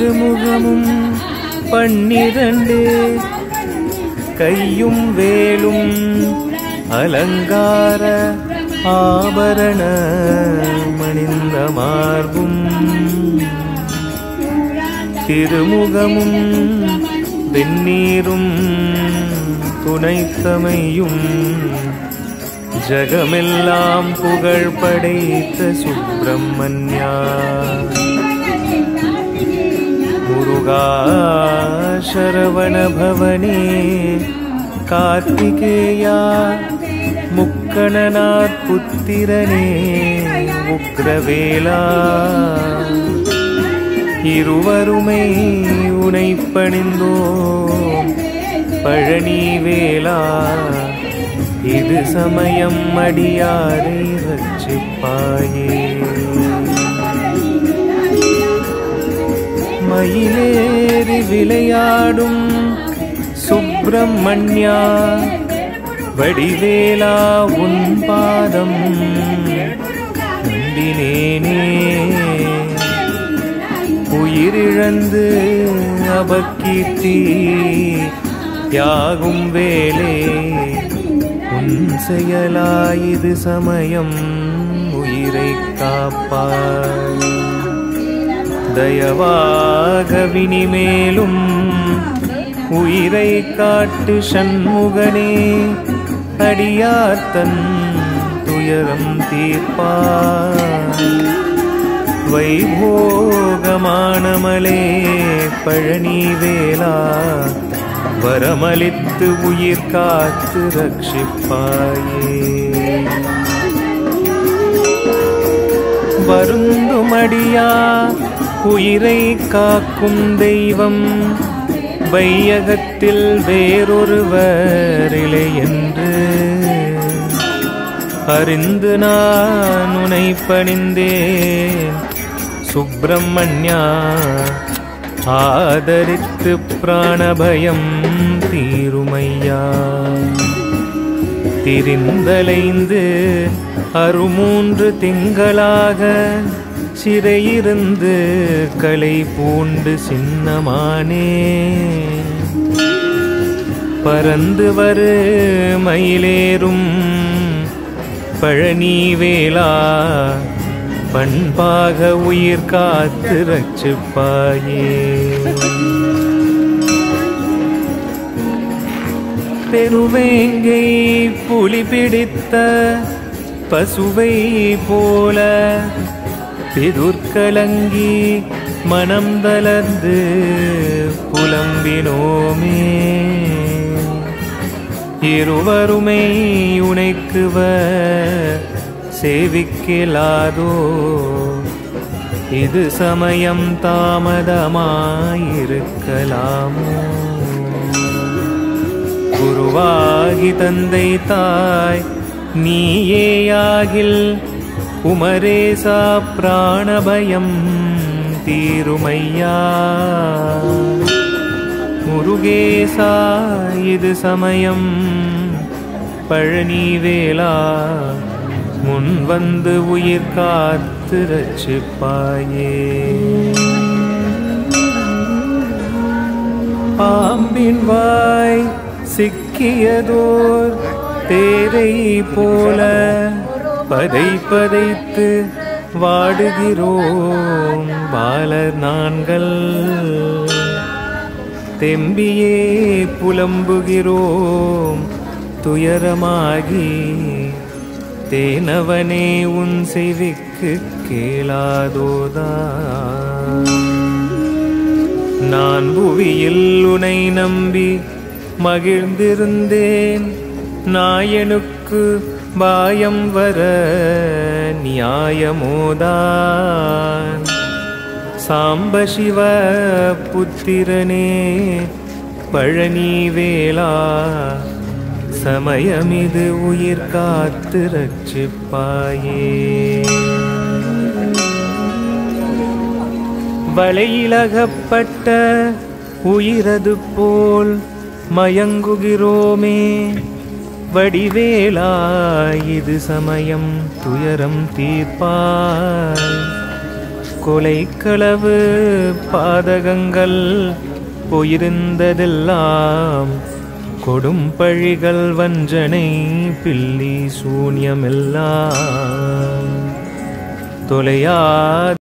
திருமுகமும் பன்னிரண்டு கையும் வேலும் அலங்கார ஆபரண மணிந்த மார்பும் திருமுகமும் வெந்நீரும் துணைத்தமையும் ஜகமெல்லாம் புகழ் படைத்த சுப்பிரமணியா முருகா சரவண பவனே கார்த்திகேயா முக்கணனார் புத்திரனே உக்ரவேலா இருவருமை உனை பணிந்தோம் பழனி வேலா இது சமயம் அடியாரை ரட்சிப்பாயே மயிலேறி விளையாடும் சுப்பிரமணியா வடிவேலா உன் பாதம் நம்பினேனே உயிரிழந்து அபக்கீர்த்தி யாகும் வேலே உன் செயலாயுது சமயம் உயிரை காப்பாய் தயவாக வினிமேலும் உயிரை காட்டு சண்முகனே அடியார்த்தன் துயரம் தீர்ப்பாய் வைபோகமானமலே பழனி வேலா வரமளித்து உயிர் காத்து ரட்சிப்பாயே வருந்துமடியா உயிரை காக்கும் தெய்வம் வையகத்தில் வேறொருவரில்லை என்று அறிந்து நான் உனை பணிந்தேன் சுப்பிரமணியா ஆதரித்து பிராணபயம் தீருமையா திரிந்தலைந்து அருமூன்று திங்களாக சிறையிருந்து களை பூண்டு சின்னமானே பறந்து வரு மயிலேறும் பழனி வேளா பண்பாக உயிர் காத்து ரட்சிப்பாயே பெருவேங்கை புலி பிடித்த பசுவை போல பிதுர்கலங்கி மனம் தளர்ந்து புலம்பினோமே இருவருமை உனைக்குவ சேவிக்கலாதோ இது சமயம் தாமதமாயிருக்கலாமோ குருவாகி தந்தை தாய் நீயேயாகில் குமரேசா பிராணபயம் தீருமையா முருகேசா இது சமயம் பழனி வேளா முன் வந்து உயிர் காத்து ரட்சிப்பாயே பாம்பின் வாய் சிக்கியதோர் தேரை போல பதை பதைத்து வாடுகிறோம் பாலர் நான்கள் தெம்பியே புலம்புகிறோம் துயரமாகி தேனவனே உன் செவிக்கு கேளாதோதா நான் புவியில் உனை நம்பி மகிழ்ந்திருந்தேன் நாயனுக்கு பாயம் வர நியாயமோதான் சாம்ப சிவ புத்திரனே பழனி வேளா சமயமிது உயிர் காத்து ரட்சிப்பாயே வளையிலகப்பட்ட உயிரது போல் மயங்குகிறோமே வடிவேலா இது சமயம் துயரம் தீர்ப்பாய் கொலைக்களவு பாதகங்கள் போயிருந்ததெல்லாம் கொடும் பழிகள் வஞ்சனை பில்லி சூன்யமெல்லாம் தொலையா